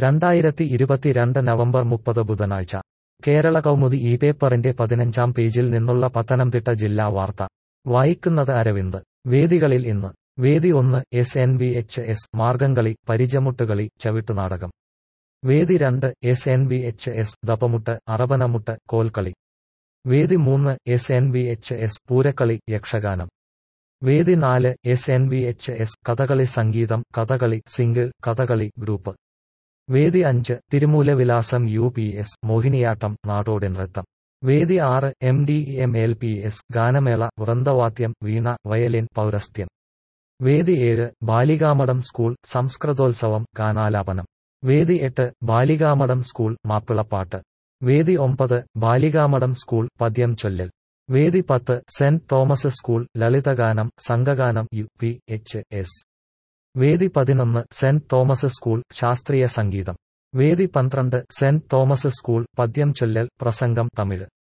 രണ്ടായിരത്തി ഇരുപത്തിരണ്ട് നവംബർ മുപ്പത് ബുധനാഴ്ച കേരള കൗമുദി ഈ പേപ്പറിന്റെ പതിനഞ്ചാം പേജിൽ നിന്നുള്ള പത്തനംതിട്ട ജില്ലാ വാർത്ത വായിക്കുന്നത് അരവിന്ദ് വേദികളിൽ ഇന്ന് വേദി ഒന്ന് S N V H S Margamkali Parichamuttukali Chavittunatakam വേദി രണ്ട് S N V H S Duffmuttu Arabanamuttu Kolkali വേദി മൂന്ന് S N V H S Poorakkali Yakshagana വേദി നാല് S N V H S Kathakali സംഗീതം കഥകളി സിംഗിൾ കഥകളി ഗ്രൂപ്പ് വേദി അഞ്ച് Thirumoolavilasam U P S Mohiniyattam നാടോടി നൃത്തം വേദി ആറ് M D M L P S ഗാനമേള വൃന്ദവാദ്യം വീണ വയലിൻ പൗരസ്ത്യം വേദി ഏഴ് ബാലികാമഠം സ്കൂൾ സംസ്കൃതോത്സവം ഗാനാലാപനം വേദി എട്ട് ബാലികാമഠം സ്കൂൾ മാപ്പിളപ്പാട്ട് വേദി ഒമ്പത് ബാലികാമഠം സ്കൂൾ പദ്യം ചൊല്ലൽ വേദി പത്ത് സെന്റ് തോമസ് സ്കൂൾ ലളിതഗാനം സംഘഗാനം യു പി എച്ച് എസ് വേദി പതിനൊന്ന് സെന്റ് തോമസ് സ്കൂൾ ശാസ്ത്രീയ സംഗീതം വേദി പന്ത്രണ്ട് സെന്റ് തോമസ് സ്കൂൾ പദ്യം ചൊല്ലൽ പ്രസംഗം തമിഴ്